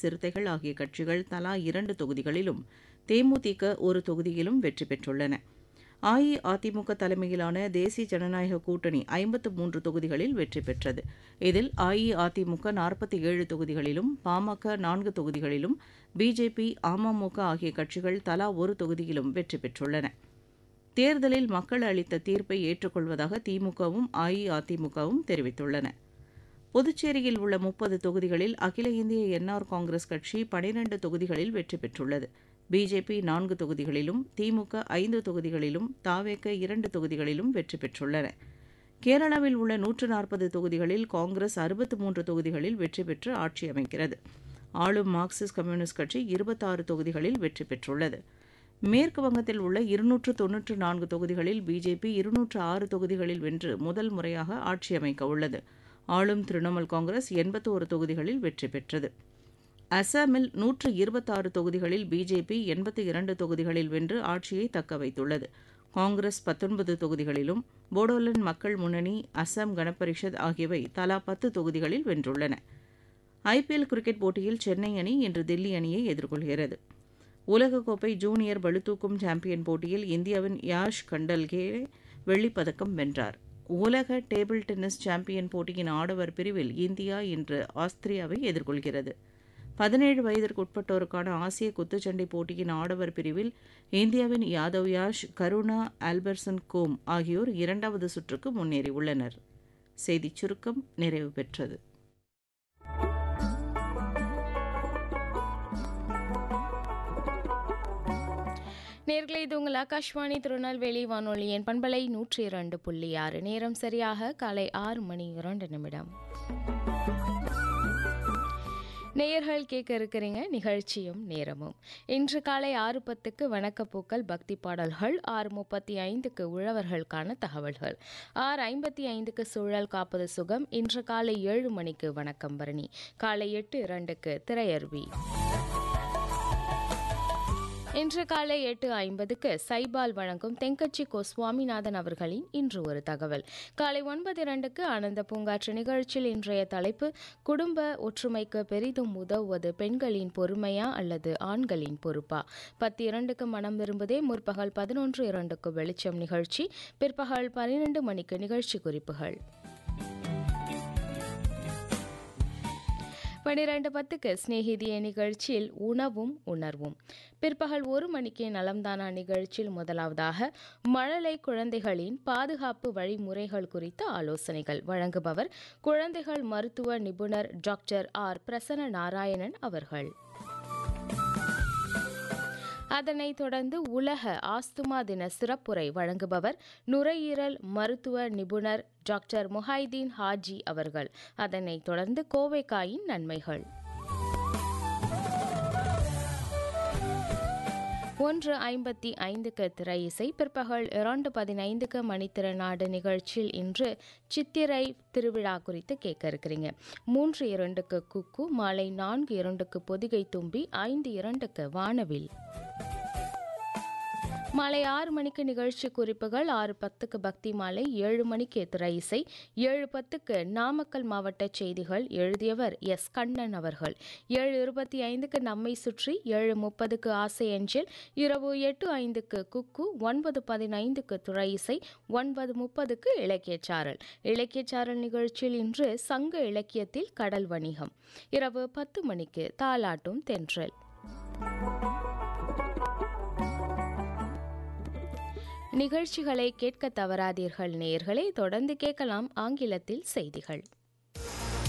சிறுத்தைகள் ஆகிய கட்சிகள் தலா இரண்டு தொகுதிகளிலும் தேமுதிக ஒரு தொகுதியிலும் வெற்றி பெற்றுள்ளன அஇஅதிமுக தலைமையிலான தேசிய ஜனநாயக கூட்டணி ஐம்பத்து மூன்று தொகுதிகளில் வெற்றி பெற்றது இதில் அஇஅதிமுக நாற்பத்தி ஏழு தொகுதிகளிலும் பாமக நான்கு தொகுதிகளிலும் பிஜேபி அமமுக ஆகிய கட்சிகள் தலா ஒரு தொகுதியிலும் வெற்றி பெற்றுள்ளன தேர்தலில் மக்கள் அளித்த தீர்ப்பை ஏற்றுக்கொள்வதாக திமுகவும் அஇஅதிமுகவும் தெரிவித்துள்ளன புதுச்சேரியில் உள்ள முப்பது தொகுதிகளில் அகில இந்திய என்ஆர் காங்கிரஸ் கட்சி பனிரண்டு தொகுதிகளில் வெற்றி பெற்றுள்ளது பிஜேபி நான்கு தொகுதிகளிலும் திமுக ஐந்து தொகுதிகளிலும் தாவேக இரண்டு தொகுதிகளிலும் வெற்றி பெற்றுள்ளன கேரளாவில் உள்ள நூற்று நாற்பது தொகுதிகளில் காங்கிரஸ் அறுபத்து மூன்று தொகுதிகளில் வெற்றி பெற்று ஆட்சி அமைக்கிறது ஆளும் மார்க்சிஸ்ட் கம்யூனிஸ்ட் கட்சி இருபத்தாறு தொகுதிகளில் வெற்றி பெற்றுள்ளது மேற்கு வங்கத்தில் உள்ள இருநூற்று தொன்னூற்று நான்கு தொகுதிகளில் பிஜேபி இருநூற்று ஆறு தொகுதிகளில் வென்று முதல் முறையாக ஆட்சி அமைக்க உள்ளது ஆளும் திரிணாமுல் காங்கிரஸ் எண்பத்தோரு தொகுதிகளில் வெற்றி பெற்றது அசாமில் நூற்று இருபத்தாறு தொகுதிகளில் பிஜேபி எண்பத்தி இரண்டு தொகுதிகளில் வென்று ஆட்சியை தக்க வைத்துள்ளது காங்கிரஸ் பத்தொன்பது தொகுதிகளிலும் போடோலேண்ட் மக்கள் முன்னணி அசாம் கணபரிஷத் ஆகியவை தலா பத்து தொகுதிகளில் வென்றுள்ளன ஐபிஎல் கிரிக்கெட் போட்டியில் சென்னை அணி இன்று தில்லி அணியை எதிர்கொள்கிறது உலகக்கோப்பை ஜூனியர் பளுதூக்கும் சாம்பியன் போட்டியில் இந்தியாவின் யாஷ் கண்டல்கே வெள்ளிப்பதக்கம் வென்றார் உலக டேபிள் டென்னிஸ் சாம்பியன் போட்டியின் ஆடவர் பிரிவில் இந்தியா இன்று ஆஸ்திரியாவை எதிர்கொள்கிறது பதினேழு வயதிற்கு உட்பட்டோருக்கான ஆசிய குத்துச்சண்டை போட்டியின் ஆடவர் பிரிவில் இந்தியாவின் யாதவ் யாஷ் கருணா ஆல்பர்சன் கோம் ஆகியோர் இரண்டாவது சுற்றுக்கு முன்னேறியுள்ளனர் செய்திச் சுருக்கம் நிறைவு பெற்றது நேர்களை இது உங்கள் ஆகாஷ்வாணி திருநெல்வேலி வானொலியின் பண்பலை நூற்றி இரண்டு புள்ளி ஆறு நேரம் சரியாக காலை ஆறு மணி இரண்டு நிமிடம் நேயர்கள் கேட்க இருக்கிறீங்க நிகழ்ச்சியும் நேரமும் இன்று காலை ஆறு பத்துக்கு வணக்கப்பூக்கள் பக்தி பாடல்கள் ஆறு முப்பத்தி ஐந்துக்கு உழவர்களுக்கான தகவல்கள் ஆறு ஐம்பத்தி ஐந்துக்கு சூழல் காப்பது சுகம் இன்று காலை ஏழு மணிக்கு வணக்கம் பரணி காலை எட்டு இரண்டுக்கு திரையருவி இன்று காலை எட்டு ஐம்பதுக்கு சைபால் வழங்கும் தெங்கச்சி கோ சுவாமிநாதன் அவர்களின் இன்று ஒரு தகவல் காலை ஒன்பது இரண்டுக்கு ஆனந்த பூங்காற்று நிகழ்ச்சியில் இன்றைய தலைப்பு குடும்ப ஒற்றுமைக்கு பெரிதும் உதவுவது பெண்களின் பொறுமையா அல்லது ஆண்களின் பொறுப்பா பத்து இரண்டுக்கு மனம் விரும்புதே முற்பகல் பதினொன்று இரண்டுக்கு வெளிச்சம் நிகழ்ச்சி பிற்பகல் பன்னிரண்டு மணிக்கு நிகழ்ச்சி குறிப்புகள் பனிரெண்டு பத்துக்கு ஸ்நேகிதிய நிகழ்ச்சியில் உணவும் உணர்வும் பிற்பகல் ஒரு மணிக்கு நலம்தானா நிகழ்ச்சியில் முதலாவதாக மழலை குழந்தைகளின் பாதுகாப்பு வழிமுறைகள் குறித்த ஆலோசனைகள் வழங்குபவர் குழந்தைகள் மருத்துவ நிபுணர் டாக்டர் ஆர் பிரசன்ன நாராயணன் அவர்கள் அதனைத் தொடர்ந்து உலக ஆஸ்துமா தின சிறப்புரை வழங்குபவர் நுரையீரல் மருத்துவ நிபுணர் டாக்டர் முஹைதீன் ஹாஜி அவர்கள் அதனைத் தொடர்ந்து கோவைக்காயின் நன்மைகள் ஒன்று ஐம்பத்தி ஐந்துக்கு திரை இசை பிற்பகல் இரண்டு பதினைந்துக்கு மணித்திறநாடு நிகழ்ச்சியில் இன்று சித்திரை திருவிழா குறித்து கேட்க இருக்கிறீங்க மூன்று இரண்டுக்கு குக்கு மாலை நான்கு இரண்டுக்கு பொதிகை தும்பி ஐந்து இரண்டுக்கு வானவில் மாலை ஆறு மணிக்கு நிகழ்ச்சி குறிப்புகள் ஆறு பத்துக்கு பக்தி மாலை ஏழு மணிக்கு திரை இசை ஏழு பத்துக்கு நாமக்கல் மாவட்ட செய்திகள் எழுதியவர் எஸ் கண்ணன் அவர்கள் ஏழு இருபத்தி ஐந்துக்கு நம்மை சுற்றி ஏழு முப்பதுக்கு ஆசை அஞ்சல் இரவு எட்டு ஐந்துக்கு குக்கு ஒன்பது பதினைந்துக்கு துறை இசை ஒன்பது முப்பதுக்கு இலக்கியச்சாரல் இலக்கியச்சாரல் நிகழ்ச்சியில் இன்று சங்க இலக்கியத்தில் கடல் வணிகம் இரவு பத்து மணிக்கு தாலாட்டும் தென்றல் நிகழ்ச்சிகளை கேட்க தவறாதீர்கள் நேயர்களே தொடர்ந்து கேட்கலாம் ஆங்கிலத்தில் செய்திகள்